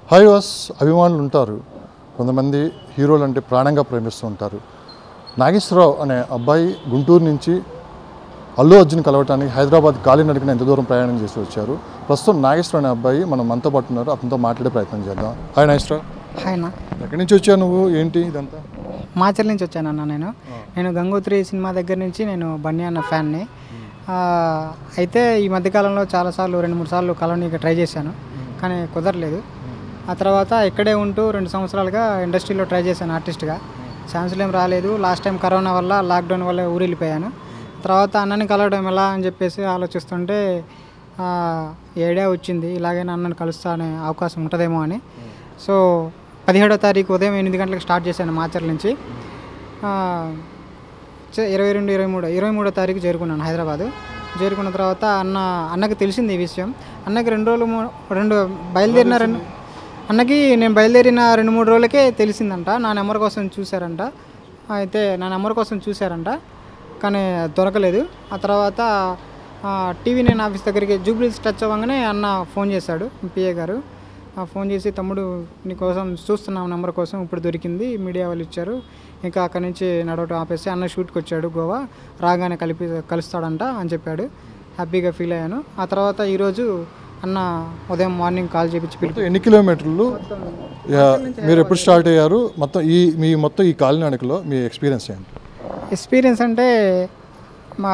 Hi was అభిమానులు ఉంటారు కొంతమంది హీరోలు అంటే ప్రాణంగా ప్రేమిస్తూ ఉంటారు నాగేశ్వరరావు అనే అబ్బాయి గుంటూరు నుంచి అల్లు అర్జున్ కలవటానికి హైదరాబాద్ కాలినడకన ఎంత దూరం ప్రయాణం చేసి వచ్చారు ప్రస్తుతం నాగేశ్వరరావు అనే అబ్బాయి మనం మనతో పాటు ఉన్నారు అతనితో మాట్లాడే ప్రయత్నం చేద్దాం హాయ్ నాగేశ్వరరావు హాయ్ అన్న ఎక్కడి నుంచి వచ్చావు నువ్వు ఏంటి ఇదంతా మాచల్ నుంచి వచ్చానన్న నేను నేను గంగోత్రి సినిమా దగ్గర నుంచి నేను బన్నీ అన్న ఫ్యాన్ని ఆ, అయితే ఈ మధ్యకాలంలో చాలాసార్లు రెండు మూడు సార్లు కలవనీకి ట్రై చేశాను కానీ కుదరలేదు ఆ తర్వాత ఇక్కడే ఉంటూ రెండు సంవత్సరాలుగా ఇండస్ట్రీలో ట్రై చేశాను ఆర్టిస్ట్గా ఛాన్సులు ఏం రాలేదు లాస్ట్ టైం కరోనా వల్ల లాక్డౌన్ వల్ల ఊరు వెళ్ళిపోయాను తర్వాత అన్నని కలవడం ఎలా అని చెప్పేసి ఆలోచిస్తుంటే ఆ, ఈ ఐడియా వచ్చింది ఇలాగైనా అన్నని కలుస్తా అనే అవకాశం ఉంటుందేమో అని సో పదిహేడో తారీఖు ఉదయం ఎనిమిది గంటలకు స్టార్ట్ చేశాను మాచర్ల నుంచి ఆ, చే- ఇరవై రెండు ఇరవై మూడు ఇరవై మూడో తారీఖు చేరుకున్నాను హైదరాబాద్ చేరుకున్న తర్వాత అన్న అన్నకి తెలిసింది ఈ విషయం అన్నకి రెండు రోజులు మూ- రెండు బయలుదేరిన రెండు అన్నకి నేను బయలుదేరిన రెండు మూడు రోజులకే తెలిసిందంట నా నెంబర్ కోసం చూశారంట అయితే నా నెంబర్ కోసం చూశారంట కానీ దొరకలేదు ఆ తర్వాత ఆ, టీవీ నేను ఆఫీస్ దగ్గరికి జూబ్లీస్ టచ్ అవ్వగానే అన్న ఫోన్ చేశాడు పిఏ గారు ఆ ఫోన్ చేసి తమ్ముడు నీకోసం చూస్తున్నాం నెంబర్ కోసం ఇప్పుడు దొరికింది మీడియా వాళ్ళు ఇచ్చారు ఇంకా అక్కడి నుంచి నడవటం ఆపేసి అన్న షూట్కి వచ్చాడు గోవా రాగానే కలిపి కలుస్తాడంట అని చెప్పాడు హ్యాపీగా ఫీల్ అయ్యాను ఆ తర్వాత ఈరోజు అన్న ఉదయం మార్నింగ్ కాల్ చేపించి పిలిపి మొత్తం ఎన్ని కిలోమీటర్లు యా, మీరు ఎప్పుడు స్టార్ట్ అయ్యారు మొత్తం ఈ మీ మొత్తం ఈ కాలినడకలో మీ ఎక్స్పీరియన్స్ ఏంటి ఎక్స్పీరియన్స్ అంటే మా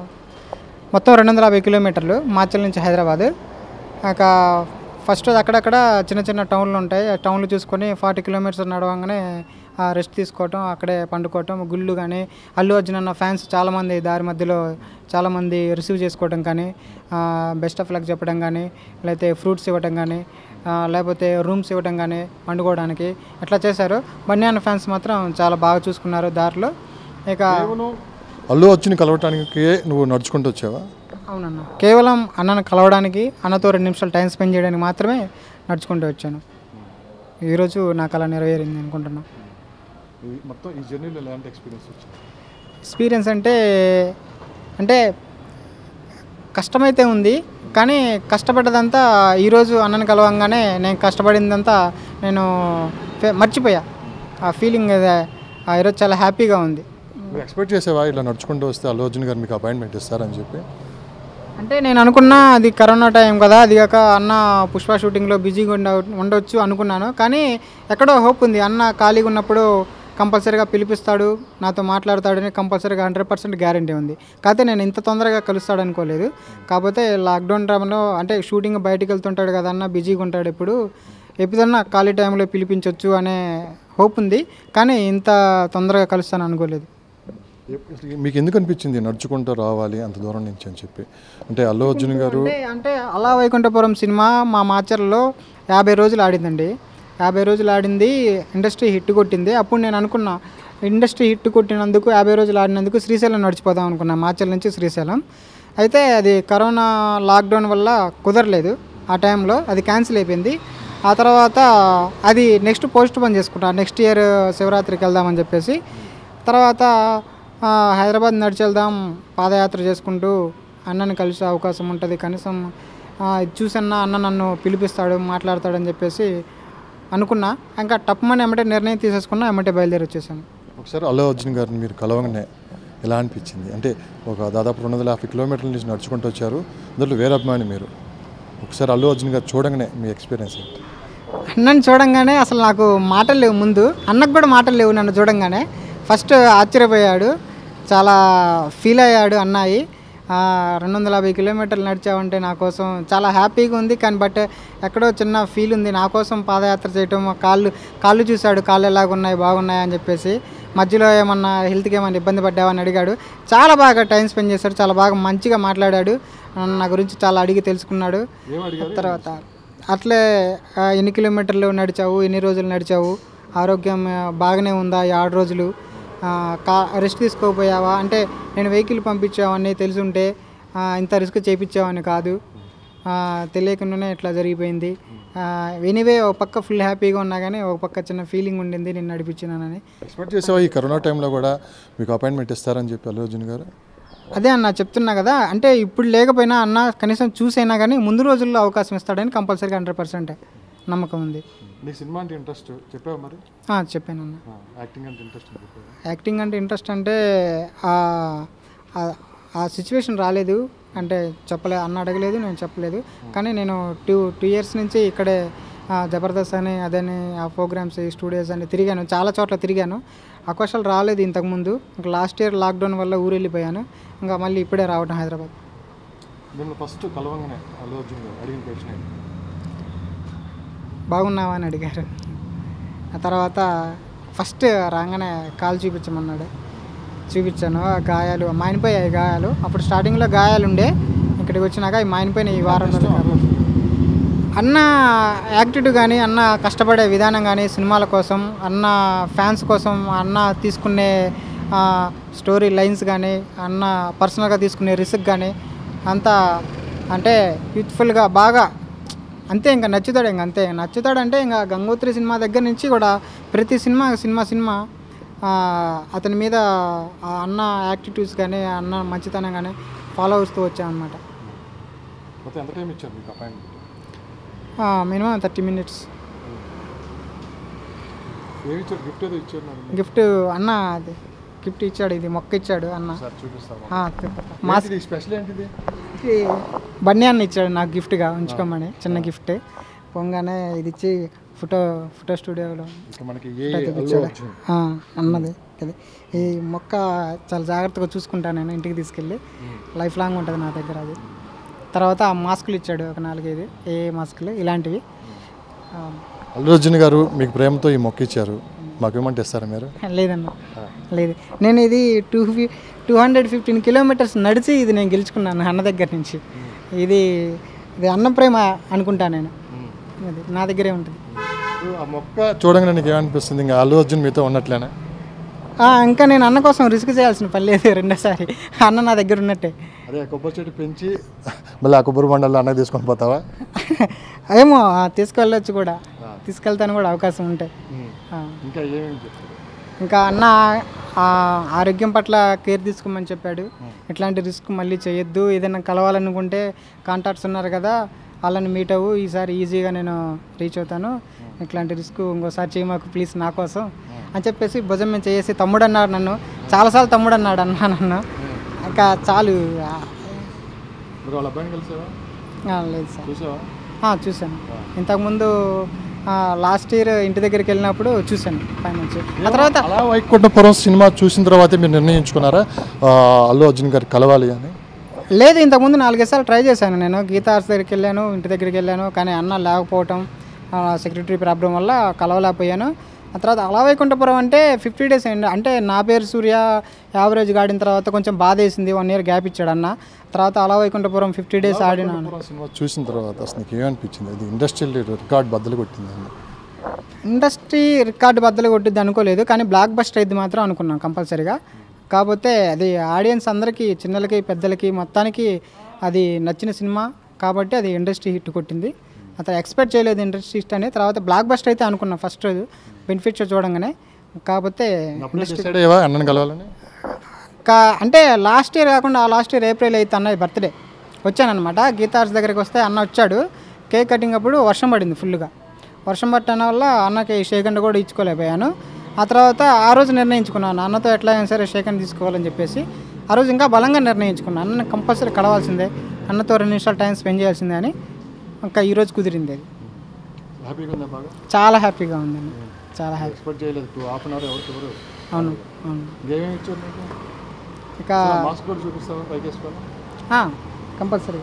మొత్తం రెండు వందల యాభై కిలోమీటర్లు మాచల్ నుంచి హైదరాబాద్ ఇక ఫస్ట్ అక్కడక్కడ చిన్న చిన్న టౌన్లు ఉంటాయి ఆ టౌన్లు చూసుకొని ఫార్టీ కిలోమీటర్స్ నడవంగానే రెస్ట్ తీసుకోవటం అక్కడే పండుకోవటం గుళ్ళు కానీ అల్లు అర్జున్ అన్న ఫ్యాన్స్ చాలామంది దారి మధ్యలో చాలామంది రిసీవ్ చేసుకోవడం కానీ బెస్ట్ ఆఫ్ లక్ చెప్పడం కానీ లేకపోతే ఫ్రూట్స్ ఇవ్వటం కానీ ఆ, లేకపోతే రూమ్స్ ఇవ్వటం కానీ పండుకోవడానికి అట్లా చేశారు బన్యాన్ ఫ్యాన్స్ మాత్రం చాలా బాగా చూసుకున్నారు దారిలో ఇక అల్లు అర్జున్ కలవటానికి నువ్వు నడుచుకుంటూ వచ్చావా అవునన్న కేవలం అన్నను కలవడానికి అన్నతో రెండు నిమిషాలు టైం స్పెండ్ చేయడానికి మాత్రమే నడుచుకుంటూ వచ్చాను ఈరోజు నాకు అలా నెరవేరింది అనుకుంటున్నా ఈ మొత్తం ఈ జర్నీలో ఎలాంటి ఎక్స్పీరియన్స్ వచ్చింది ఎక్స్పీరియన్స్ అంటే అంటే కష్టమైతే ఉంది కానీ కష్టపడ్డదంతా ఈరోజు అన్నను కలవంగానే నేను కష్టపడిందంతా నేను ఫే- మర్చిపోయా ఆ ఫీలింగ్ అదే ఆ ఈరోజు చాలా హ్యాపీగా ఉంది నువ్వు ఎక్స్పెక్ట్ చేసావా ఇలా నడుచుకుంటూ వస్తే అల్లు అర్జున్ గారు మీకు అపాయింట్మెంట్ ఇస్తారని చెప్పి అంటే నేను అనుకున్నా అది కరోనా టైం కదా అది కాక అన్న పుష్ప షూటింగ్లో బిజీగా ఉండ ఉండొచ్చు అనుకున్నాను కానీ ఎక్కడో హోప్ ఉంది అన్న ఖాళీగా ఉన్నప్పుడు కంపల్సరీగా పిలిపిస్తాడు నాతో మాట్లాడతాడని కంపల్సరీగా హండ్రెడ్ పర్సెంట్ గ్యారంటీ ఉంది కాకపోతే నేను ఇంత తొందరగా కలుస్తాడు అనుకోలేదు కాకపోతే లాక్డౌన్ టైంలో అంటే షూటింగ్ బయటికి వెళ్తుంటాడు కదా అన్న బిజీగా ఉంటాడు ఇప్పుడు ఎప్పుడన్నా ఖాళీ టైంలో పిలిపించవచ్చు అనే హోప్ ఉంది కానీ ఇంత తొందరగా కలుస్తాను అనుకోలేదు ఎప్- మీకు ఎందుకు అనిపించింది నడుచుకుంటూ రావాలి అంత దూరం నుంచి అని చెప్పి అంటే అల్లు అర్జున్ గారు అంటే అంటే అలా వైకుంఠపురం సినిమా మా మాచర్లో యాభై రోజులు ఆడిందండి యాభై రోజులు ఆడింది ఇండస్ట్రీ హిట్ కొట్టింది అప్పుడు నేను అనుకున్నా ఇండస్ట్రీ హిట్ కొట్టినందుకు యాభై రోజులు ఆడినందుకు శ్రీశైలం నడిచిపోదాం అనుకున్నా మాచల్ నుంచి శ్రీశైలం అయితే అది కరోనా లాక్డౌన్ వల్ల కుదరలేదు ఆ టైంలో అది క్యాన్సిల్ అయిపోయింది ఆ తర్వాత అది నెక్స్ట్ పోస్ట్ పోన్ చేసుకుంటా నెక్స్ట్ ఇయర్ శివరాత్రికి వెళ్దామని చెప్పేసి తర్వాత ఆ, హైదరాబాద్ నడిచి వెళ్దాం పాదయాత్ర చేసుకుంటూ అన్నని కలిసే అవకాశం ఉంటుంది కనీసం ఆ, ఇది చూసన్నా అన్న నన్ను పిలిపిస్తాడు మాట్లాడతాడని చెప్పేసి అనుకున్నా ఇంకా టప్మని ఎమ్మటే నిర్ణయం తీసేసుకున్నా ఎమ్మటే బయలుదేరి వచ్చేసాను ఒకసారి అల్లు అర్జున్ గారిని మీరు కలవగానే ఎలా అనిపించింది అంటే ఒక దాదాపు రెండు వందల యాభై కిలోమీటర్ల నుంచి నడుచుకుంటూ వచ్చారు అందులో వేరే అభిమాని మీరు ఒకసారి అల్లు అర్జున్ గారు చూడగానే మీ ఎక్స్పీరియన్స్ ఏంటి అన్నని చూడంగానే అసలు నాకు మాటలు లేవు ముందు అన్నకు కూడా మాటలు లేవు నన్ను చూడంగానే ఫస్ట్ ఆశ్చర్యపోయాడు చాలా ఫీల్ అయ్యాడు అన్నాయి ఆ, రెండు వందల యాభై కిలోమీటర్లు నడిచావంటే నా కోసం చాలా హ్యాపీగా ఉంది కానీ బట్ ఎక్కడో చిన్న ఫీల్ ఉంది నా కోసం పాదయాత్ర చేయటం ఆ కాళ్ళు కాళ్ళు చూశాడు కాళ్ళు ఎలాగున్నాయి బాగున్నాయి అని చెప్పేసి మధ్యలో ఏమన్నా హెల్త్కి ఏమన్నా ఇబ్బంది పడ్డావని అడిగాడు చాలా బాగా టైం స్పెండ్ చేశాడు చాలా బాగా మంచిగా మాట్లాడాడు నా గురించి చాలా అడిగి తెలుసుకున్నాడు తర్వాత అట్లే ఆ, ఎన్ని కిలోమీటర్లు నడిచావు ఎన్ని రోజులు నడిచావు ఆరోగ్యం ఆ, బాగానే ఉందా ఈ ఆరు రోజులు ఆ, కా రెస్ట్ తీసుకోపోయావా అంటే నేను వెహికల్ పంపించావని తెలుసుంటే ఆ, ఇంత రిస్క్ చేయించావని కాదు ఆ, తెలియకుండానే ఇట్లా జరిగిపోయింది ఎనీవే ఒక పక్క ఫుల్ హ్యాపీగా ఉన్నా కానీ ఒక పక్క చిన్న ఫీలింగ్ ఉండింది నేను నడిపించినానని ఎక్స్పెక్ట్ చేసావా ఈ కరోనా టైంలో కూడా మీకు అపాయింట్మెంట్ ఇస్తారని చెప్పి అల్లు అర్జున్ గారు అదే అన్న చెప్తున్నా కదా అంటే ఇప్పుడు లేకపోయినా అన్న కనీసం చూసైనా కానీ ముందు రోజుల్లో అవకాశం ఇస్తాడని కంపల్సరీగా హండ్రెడ్ పర్సెంట్ నమ్మకం ఉంది నీ సినిమా అంటే ఇంట్రెస్ట్ చెప్పావు మరి ఆ, చెప్పాను అన్న యాక్టింగ్ అంటే ఇంట్రెస్ట్ చెప్పావు యాక్టింగ్ అంటే ఇంట్రెస్ట్ అంటే ఆ- ఆ- ఆ సిచ్యువేషన్ రాలేదు అంటే చెప్పలే అన్న అడగలేదు నేను చెప్పలేదు కానీ నేను టూ టూ ఇయర్స్ నుంచి ఇక్కడే ఆ, జబర్దస్త్ అని అదని ఆ ప్రోగ్రామ్స్ స్టూడియోస్ అని తిరిగాను చాలా చోట్ల తిరిగాను అవకాశాలు రాలేదు ఇంతకుముందు ఇంకా లాస్ట్ ఇయర్ లాక్డౌన్ వల్ల ఊరు వెళ్ళిపోయాను ఇంకా మళ్ళీ ఇప్పుడే రావటం హైదరాబాద్ మిమ్మల్ని ఫస్ట్ కలవంగానే అల్లు అర్జున్ గారు అడిగిన క్వశ్చన్ ఏంటి బాగున్నావా అని అడిగారు ఆ తర్వాత ఫస్ట్ రాగానే కాలు చూపించమన్నాడు చూపించాను ఆ గాయాలు మానిపోయాయి గాయాలు అప్పుడు స్టార్టింగ్లో గాయాలు ఉండే ఇక్కడికి వచ్చినాక అవి మానిపోయినాయి ఈ వారం రోజులు కాబట్టి. అన్న యాక్టివ్ కానీ అన్న కష్టపడే విధానం కానీ సినిమాల కోసం అన్న ఫ్యాన్స్ కోసం అన్న తీసుకునే ఆ, స్టోరీ లైన్స్ కానీ అన్న పర్సనల్గా తీసుకునే రిస్క్ కానీ అంతా అంటే యూత్ఫుల్గా బాగా అంతే ఇంకా నచ్చుతాడు ఇంకా అంతే నచ్చుతాడు అంటే ఇంకా గంగోత్రి సినిమా దగ్గర నుంచి కూడా ప్రతి సినిమా సినిమా సినిమా ఆ, అతని మీద ఆ అన్న యాక్టిట్యూడ్స్ కానీ అన్న మంచితనం కానీ ఫాలో అవుతూ వచ్చాను అనమాట మొత్తం ఎంత టైం ఇచ్చారు మీకు అపాయింట్మెంట్ మినిమం థర్టీ మినిట్స్ ఏమి ఇచ్చారు గిఫ్ట్ ఏదో ఇచ్చారు నాకు గిఫ్ట్ అన్న అది గిఫ్ట్ ఇచ్చాడు ఇది మొక్క ఇచ్చాడు అన్న సార్ చూపిస్తాను ఆ, మా ఏంటిది స్పెషల్ ఏంటిది ఇది బన్నీ అన్న ఇచ్చాడు నాకు గిఫ్ట్గా ఉంచుకోమని చిన్న గిఫ్ట్ పొంగానే ఇది ఇచ్చి ఫోటో ఫోటో స్టూడియోలో ఇక మనకి ఏ ఫోటో అల్లు తెప్పించాడు అర్జున్ ఆ, అన్నది ఇది ఈ మొక్క చాలా జాగ్రత్తగా చూసుకుంటాను నేను ఇంటికి తీసుకెళ్ళి లైఫ్ లాంగ్ ఉంటుంది నా దగ్గర అది తర్వాత ఆ మాస్కులు ఇచ్చాడు ఒక నాలుగైదు ఏ మాస్కులు ఇలాంటివి ఆ, అల్లు అర్జున్ గారు మీకు ప్రేమతో ఈ మొక్క ఇచ్చారు మాకు ఏమంటే ఇస్తారా మీరు లేదన్న లేదు నేను ఇది టూ ఫి టూ హండ్రెడ్ ఫిఫ్టీన్ కిలోమీటర్స్ నడిచి ఇది నేను గెలుచుకున్నాను అన్న దగ్గర నుంచి ఇది ఇది అన్న ప్రేమ అనుకుంటా నేను అది నా దగ్గరే ఉంటుంది ఆ మొక్క చూడంగానే నీకు ఏమనిపిస్తుంది ఇంకా అల్లు అర్జున్ మీతో ఉన్నట్లేనా ఆ, ఇంకా నేను అన్న కోసం రిస్క్ చేయాల్సిన పని లేదు రెండోసారి అన్న నా దగ్గర ఉన్నట్టే అదే ఆ కొబ్బరి చెట్టు పెంచి మళ్ళీ ఆ కొబ్బరి బండల్లో అన్నయ్య తీసుకొని పోతావా ఏమో ఆ, తీసుకెళ్ళొచ్చు కూడా తీసుకెళ్తాను కూడా అవకాశం ఉంటాయి ఆ. ఇంకా ఏమేమి చెప్తారు ఇంకా అన్న ఆ ఆరోగ్యం పట్ల కేర్ తీసుకోమని చెప్పాడు ఇట్లాంటి రిస్క్ మళ్ళీ చేయొద్దు ఏదైనా కలవాలనుకుంటే కాంటాక్ట్స్ ఉన్నారు కదా వాళ్ళని మీట్ అవ్వు ఈసారి ఈజీగా నేను రీచ్ అవుతాను ఇట్లాంటి రిస్క్ ఇంకోసారి చేయమాకు ప్లీజ్ నా కోసం అని చెప్పేసి భుజం మీద చేసి తమ్ముడు అన్నాడు నన్ను చాలాసార్లు తమ్ముడు అన్నాడు అన్న నన్ను ఇంకా చాలు ఆ, మీరు వాళ్ళ అబ్బాయిని కలిసావా ఆ, లేదు సార్ చూసావా ఆ, చూశాను ఇంతకుముందు లాస్ట్ ఇయర్ ఇంటి దగ్గరికి వెళ్ళినప్పుడు చూశాను పైనుంచి ఆ తర్వాత అలా వైకుంఠపురం సినిమా చూసిన తర్వాతే మీరు నిర్ణయించుకున్నారా ఆ, అల్లు అర్జున్ గారికి కలవాలి అని లేదు ఇంతకుముందు నాలుగైదు సార్లు ట్రై చేశాను నేను గీతా ఆర్ట్స్ దగ్గరికి వెళ్ళాను ఇంటి దగ్గరికి వెళ్ళాను కానీ అన్న లేకపోవటం సెక్రటరీ ప్రాబ్లం వల్ల కలవలేకపోయాను ఆ తర్వాత అలా వైకుంఠపురం అంటే ఫిఫ్టీ డేస్ అయింది అంటే నా పేరు సూర్య యావరేజ్ ఆడిన తర్వాత కొంచెం బాధ వేసింది వన్ ఇయర్ గ్యాప్ ఇచ్చాడు అన్న తర్వాత అలా వైకుంఠపురం ఫిఫ్టీ డేస్ ఆడినాను వైకుంఠపురం సినిమా చూసిన తర్వాత అసలు నీకు ఏమనిపించింది అది ఇండస్ట్రియల్ రికార్డ్ బద్దలు కొట్టింది అని ఇండస్ట్రీ రికార్డు బద్దలు కొట్టిద్ది అనుకోలేదు కానీ బ్లాక్ బస్టర్ అయింది మాత్రం అనుకున్నాను కంపల్సరీగా కాకపోతే అది ఆడియన్స్ అందరికీ చిన్నలకి పెద్దలకి మొత్తానికి అది నచ్చిన సినిమా కాబట్టి అది ఇండస్ట్రీ హిట్ కొట్టింది అతను ఎక్స్పెక్ట్ చేయలేదు ఇండస్ట్రీ హిట్ అని తర్వాత బ్లాక్ బస్టర్ అయితే అనుకున్నాం ఫస్ట్ రోజు బెనిఫిట్స్ చూడంగానే కాకపోతే అప్పుడే డిసైడ్ అయ్యావా అన్నని కలవాలని కా అంటే లాస్ట్ ఇయర్ కాకుండా ఆ లాస్ట్ ఇయర్ ఏప్రిల్ అయితే అన్నది బర్త్డే వచ్చానమాట గీతార్స్ దగ్గరికి వస్తే అన్న వచ్చాడు కేక్ కటింగ్ అప్పుడు వర్షం పడింది ఫుల్గా వర్షం పట్టడం వల్ల అన్నకి షేకండ్ కూడా ఇచ్చుకోలేకపోయాను ఆ తర్వాత ఆ రోజు నిర్ణయించుకున్నాను అన్నతో ఎట్లా అయినా సరే షేకండ్ తీసుకోవాలని చెప్పేసి ఆ రోజు ఇంకా బలంగా నిర్ణయించుకున్నాను అన్న కంపల్సరీ కలవాల్సిందే అన్నతో రెండు నిమిషాలు టైం స్పెండ్ చేయాల్సిందే అని ఇంకా ఈరోజు కుదిరింది అది హ్యాపీగా ఉందా బాగా చాలా హ్యాపీగా ఉందండి చాలా హ్యాపీ ఎక్స్పెక్ట్ చేయలేదు టూ హాఫ్ అన్ అవర్ ఎవరికి ఎవరు అవును అవును ఇంకేమేమి ఇచ్చారు నీకు ఇక మాస్క్ కూడా చూపిస్తావా పైకి వేసుకోవాలి కంపల్సరీ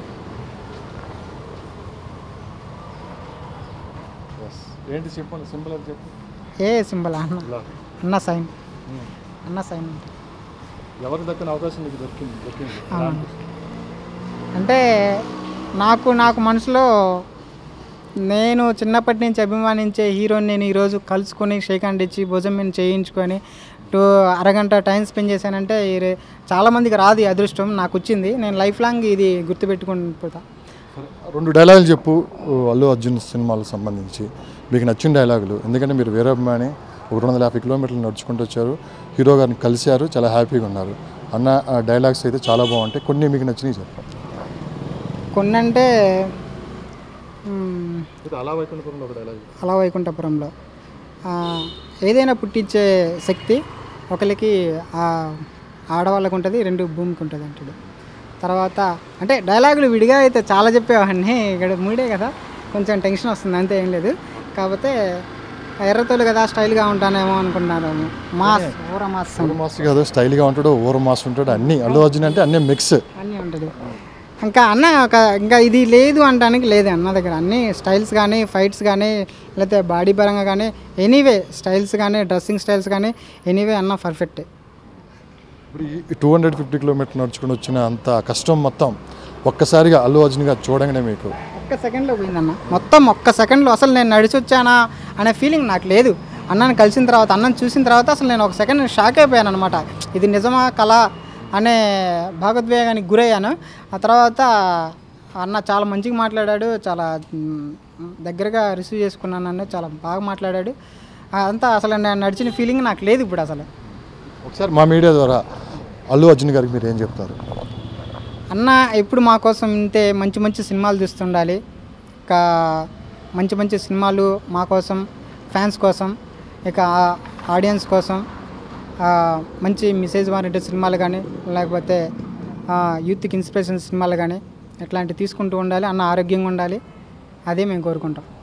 ఎస్ ఏంటి సింపుల్ సింపుల్ అని చెప్పు ఏ సింబల్ అన్న ఇలా అన్న సైన్ అన్న సైన్ ఉంటుంది ఎవరికి దక్కని అవకాశం నీకు దొరికింది దొరికింది అవును. అంటే నాకు నాకు మనసులో నేను చిన్నప్పటి నుంచి అభిమానించే హీరోని నేను ఈరోజు కలుసుకొని షేక్ హ్యాండ్ ఇచ్చి భుజం మీద చేయించుకొని టూ అరగంట టైం స్పెండ్ చేశానంటే ఈ రే- చాలామందికి రాదు ఈ అదృష్టం నాకు వచ్చింది నేను లైఫ్ లాంగ్ ఇది గుర్తుపెట్టుకుని పోతా సరే, రెండు డైలాగులు చెప్పు ఓ, అల్లు అర్జున్ సినిమాలకు సంబంధించి మీకు నచ్చిన డైలాగులు ఎందుకంటే మీరు వేరే అభిమాని ఒక రెండు వందల యాభై కిలోమీటర్లు నడుచుకుంటూ వచ్చారు హీరో గారిని కలిశారు చాలా హ్యాపీగా ఉన్నారు అన్న ఆ డైలాగ్స్ అయితే చాలా బాగుంటాయి కొన్ని మీకు నచ్చినవి చెప్పండి కొన్ని అంటే మ్మ్, అలా వైకుంఠపురంలో ఒక డైలాగ్ అలా వైకుంఠపురంలో ఆ, ఏదైనా పుట్టించే శక్తి ఒకరికి ఆ ఆడవాళ్ళకు ఉంటుంది రెండు భూమికి ఉంటుంది అంటాడు తర్వాత అంటే డైలాగులు విడిగా అయితే చాలా చెప్పేవాడిని ఇక్కడ మూడే కదా కొంచెం టెన్షన్ వస్తుంది అంతే ఏం లేదు కాకపోతే ఎర్రతోలు కదా స్టైల్గా ఉంటానేమో అనుకుంటున్నారు మాస్ ఊర మాస్ ఊరు మాస్ కాదు స్టైల్గా ఉంటాడు ఊరు మాస్ ఉంటాడు అన్ని అల్లు అర్జున్ అంటే అన్ని మిక్స్ అన్నీ ఉంటుంది ఇంకా అన్న ఒక ఇంకా ఇది లేదు అనడానికి లేదు అన్న దగ్గర అన్ని స్టైల్స్ కానీ ఫైట్స్ కానీ లేకపోతే బాడీ పరంగా కానీ ఎనీవే స్టైల్స్ కానీ డ్రెస్సింగ్ స్టైల్స్ కానీ ఎనీవే అన్న పర్ఫెక్ట్ ఇప్పుడు ఈ టూ హండ్రెడ్ ఫిఫ్టీ కిలోమీటర్ నడుచుకుని వచ్చిన అంత కష్టం మొత్తం ఒక్కసారిగా అల్లు అర్జున్గా చూడగానే మీకు ఒక్క సెకండ్లో పోయిందన్న మొత్తం ఒక్క సెకండ్లో అసలు నేను నడిచి వచ్చానా అనే ఫీలింగ్ నాకు లేదు అన్నని కలిసిన తర్వాత అన్నని చూసిన తర్వాత అసలు నేను ఒక సెకండ్ షాక్ అయిపోయాను అనమాట ఇది నిజమా కళ అనే భాగోద్వేగానికి గురయ్యాను ఆ తర్వాత అన్న చాలా మంచిగా మాట్లాడాడు చాలా మ్, దగ్గరగా రిసీవ్ చేసుకున్నాను నన్ను చాలా బాగా మాట్లాడాడు అంతా అసలు నేను నడిచిన ఫీలింగ్ నాకు లేదు ఇప్పుడు అసలు ఒకసారి మా మీడియా ద్వారా అల్లు అర్జున్ గారికి మీరు ఏం చెప్తారు అన్న ఎప్పుడు మా కోసం ఇంతే మంచి మంచి సినిమాలు తీస్తుండాలి ఇంకా మంచి మంచి సినిమాలు మా కోసం ఫ్యాన్స్ కోసం ఇక ఆడియన్స్ కోసం ఆ, మంచి మెసేజ్ ఓరియంటెడ్ సినిమాలు కానీ లేకపోతే ఆ, యూత్కి ఇన్స్పిరేషన్ సినిమాలు కానీ ఇట్లాంటివి తీసుకుంటూ ఉండాలి అన్న ఆరోగ్యంగా ఉండాలి అదే మేము కోరుకుంటాం